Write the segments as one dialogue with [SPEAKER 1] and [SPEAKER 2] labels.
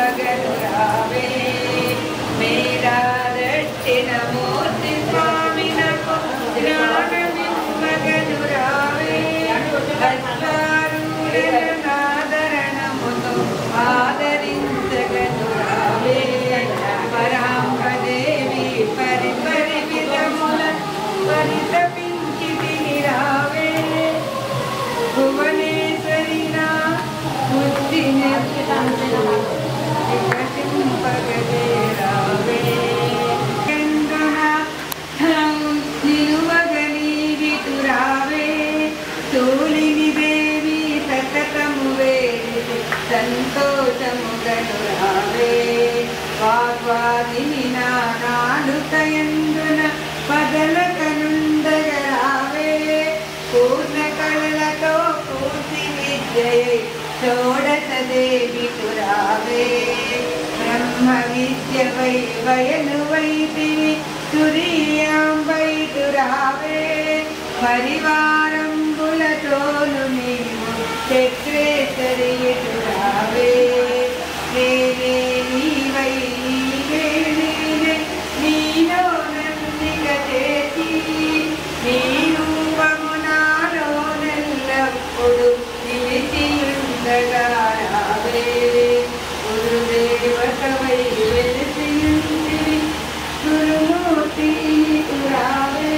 [SPEAKER 1] నిమ్మగను రావే మేరా దక్షిణ మూర్తి స్వామినకు జ్ఞానమిమ్మగను రావే అశ్వారూఢనాదరణముతో ఆదరించగను రావే పరాంబదేవి పరి పరి విధముల పరితపించి రావే భువనేశ్వరి నా బుద్ధిని వికసింపగదే రావే చంద్రున నిలువగనీవిటు రావే తోలిని దేవి సతతము వేడి సంతోషముగను రావే వాగ్వాదిని నా నాలుకయందున పదల కనుందగ రావే పూర్ణ కళలతో పూర్తి విద్యయై షోడశ దేవి పురావే బ్రహ్మ విద్య వై వయను వైతివి తురియాంబై తురావే పరివారంబులతోను నీవు చక్రేశ్వరి తురావే నేనే నీవై నీవే నేనే నీలో నందిక చేసి నీ రూపము నాలో నెల్లప్పుడు నిలిచియుండగా రావే గురుదేవతవై వెలిసియుంటివి గురుమూర్తి రావే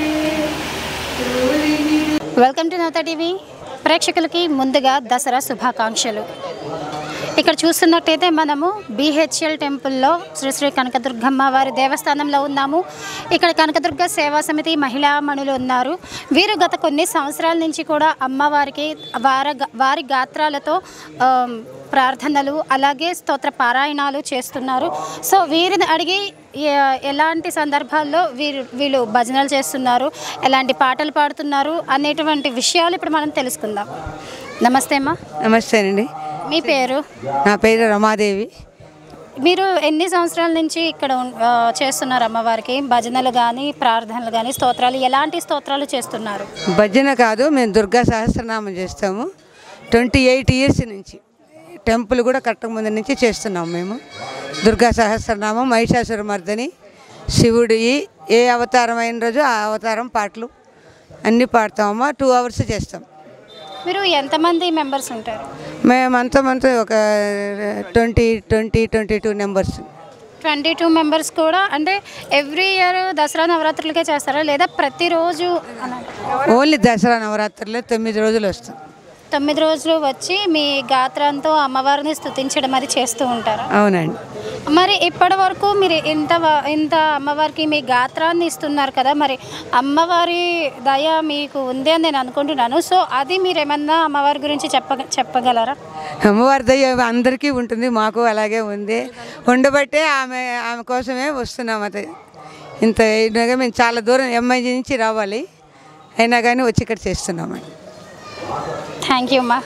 [SPEAKER 1] తూలిని
[SPEAKER 2] వెల్కమ్ టు నవత టీవీ ప్రేక్షకులకి ముందుగా దసరా శుభాకాంక్షలు ఇక్కడ చూస్తున్నట్టయితే మనము బీహెచ్ఎల్ టెంపుల్లో శ్రీ శ్రీ కనకదుర్గమ్మ వారి దేవస్థానంలో ఉన్నాము ఇక్కడ కనకదుర్గ సేవా సమితి మహిళా మణులు ఉన్నారు వీరు గత కొన్ని సంవత్సరాల నుంచి కూడా అమ్మవారికి వార వారి గాత్రాలతో ఆమ్, ప్రార్థనలు అలాగే స్తోత్ర పారాయణాలు చేస్తున్నారు సో వీరిని అడిగి ఎ- ఎలాంటి సందర్భాల్లో వీరు వీళ్ళు భజనలు చేస్తున్నారు ఎలాంటి పాటలు పాడుతున్నారు అనేటువంటి విషయాలు ఇప్పుడు మనం తెలుసుకుందాం నమస్తే అమ్మా
[SPEAKER 3] నమస్తేనండి
[SPEAKER 2] మీ పేరు
[SPEAKER 3] నా పేరు రమాదేవి
[SPEAKER 2] మీరు ఎన్ని సంవత్సరాల నుంచి ఇక్కడ ఉన్- ఆ, చేస్తున్నారు అమ్మవారికి భజనలు కానీ ప్రార్థనలు కానీ స్తోత్రాలు ఎలాంటి స్తోత్రాలు చేస్తున్నారు
[SPEAKER 3] భజన కాదు మేము దుర్గా సహస్రనామం చేస్తాము ట్వంటీ ఎయిట్ ఇయర్స్ నుంచి టెంపుల్ కూడా కట్టక ముందు నుంచి చేస్తున్నాం మేము దుర్గా సహస్రనామం మహిషాసుర మర్దని శివుడి ఏ అవతారం అయిన రోజు ఆ అవతారం పాటలు అన్నీ పాడతామమ్మా టూ అవర్స్ చేస్తాం
[SPEAKER 2] మీరు ఎంతమంది మెంబర్స్ ఉంటారు
[SPEAKER 3] మేము అంతమంతా ఒక twenty twenty twenty two numbers
[SPEAKER 2] twenty two members కూడా అంటే ఎవ్రీ ఇయర్ దసరా నవరాత్రులకే చేస్తారా లేదా ప్రతిరోజు అలా?
[SPEAKER 3] ఓన్లీ దసరా నవరాత్రులు తొమ్మిది రోజులు వస్తాం
[SPEAKER 2] తొమ్మిది రోజులు వచ్చి మీ గాత్రంతో అమ్మవారిని స్తుతించడం అది చేస్తూ ఉంటారా
[SPEAKER 3] అవునండి
[SPEAKER 2] మరి ఇప్పటి వరకు మీరు ఇంత వ- ఇంత అమ్మవారికి మీ గాత్రాన్ని ఇస్తున్నారు కదా మరి అమ్మవారి దయ మీకు ఉంది అని నేను అనుకుంటున్నాను సో అది మీరు ఏమన్నా అమ్మవారి గురించి చెప్ప చెప్పగలరా
[SPEAKER 3] అమ్మవారి దయ అందరికీ ఉంటుంది మాకు అలాగే ఉంది ఉండబట్టే ఆమె ఆమె కోసమే వస్తున్నాం అదే ఇంత అయినాగా మేము చాలా దూరం ఎంఐజీ నుంచి రావాలి అయినా కానీ వచ్చి ఇక్కడ చేస్తున్నామండి
[SPEAKER 2] థ్యాంక్ యూ అమ్మా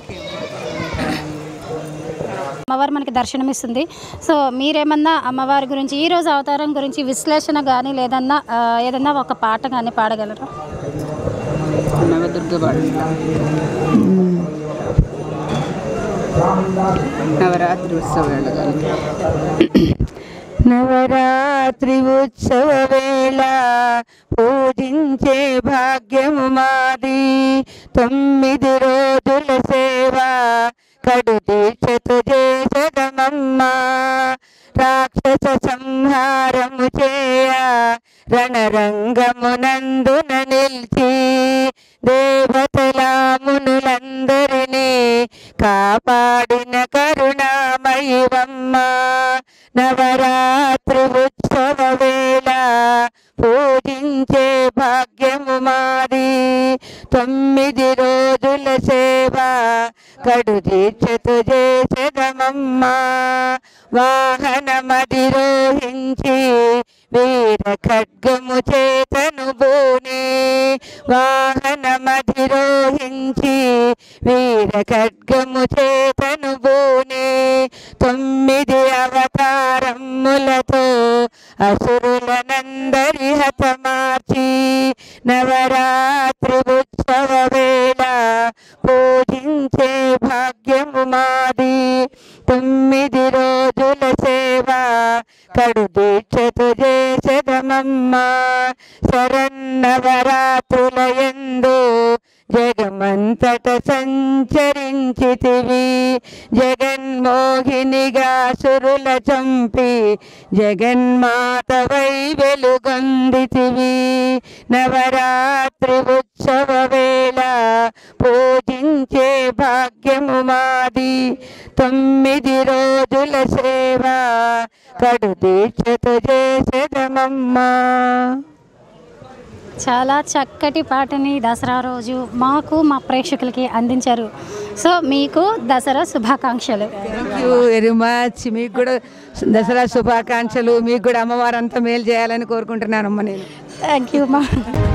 [SPEAKER 2] అమ్మవారు మనకి దర్శనం ఇస్తుంది సో మీరేమన్నా అమ్మవారి గురించి ఈ రోజు అవతారం గురించి విశ్లేషణ కానీ లేదన్నా ఆ, ఏదన్నా ఒక పాట కానీ పాడగలరా
[SPEAKER 4] నవదుర్గ పాడుతా నవరాత్రి ఉత్సవాలు కానీ
[SPEAKER 3] నవరాత్రి ఉత్సవ వేళ పూజించే భాగ్యము మాది తొమ్మిది రోజుల సేవ కడు దీక్షతో చేసదమమ్మ రాక్షస సంహారము చేయ రణరంగమునందున నిలిచి దేవతలామునులందరినీ కాపాడిన కరుణామయివమ్మ నవరాత్రి ఉత్సవ వేళ పూజించే భాగ్యము మాది తొమ్మిది రోజుల సేవ కడు దీక్షతో చేసదమమ్మ వాహనమధిరోహించి వీర ఖడ్గము చేతను బూని వాహనమధిరోహించి వీర ఖడ్గము చేతను బూని తొమ్మిది అవతారములతో అసురులనందరి హతమార్చి నవరాత్రి ఉత్సవ వేళ పూజించే భాగ్యము మాది తొమ్మిది రోజుల రాత్రులయందు జగమంతట సంచరించితివి జగన్మోహినిగా సురుల చంపి జగన్మాతవై వెలుగొందితివి నవరాత్రి ఉత్సవ వేళ పూజించే భాగ్యము మాది తొమ్మిది రోజుల సేవ కడు దీక్షతో చేసేదమమ్మా
[SPEAKER 2] చాలా చక్కటి పాటని దసరా రోజు మాకు మా ప్రేక్షకులకి అందించారు సో మీకు దసరా శుభాకాంక్షలు
[SPEAKER 3] థ్యాంక్ యూ వెరీ మచ్ మీకు కూడా దసరా శుభాకాంక్షలు మీకు కూడా అమ్మవారంతా మేలు చేయాలని కోరుకుంటున్నానమ్మా నేను
[SPEAKER 2] థ్యాంక్ యూ మా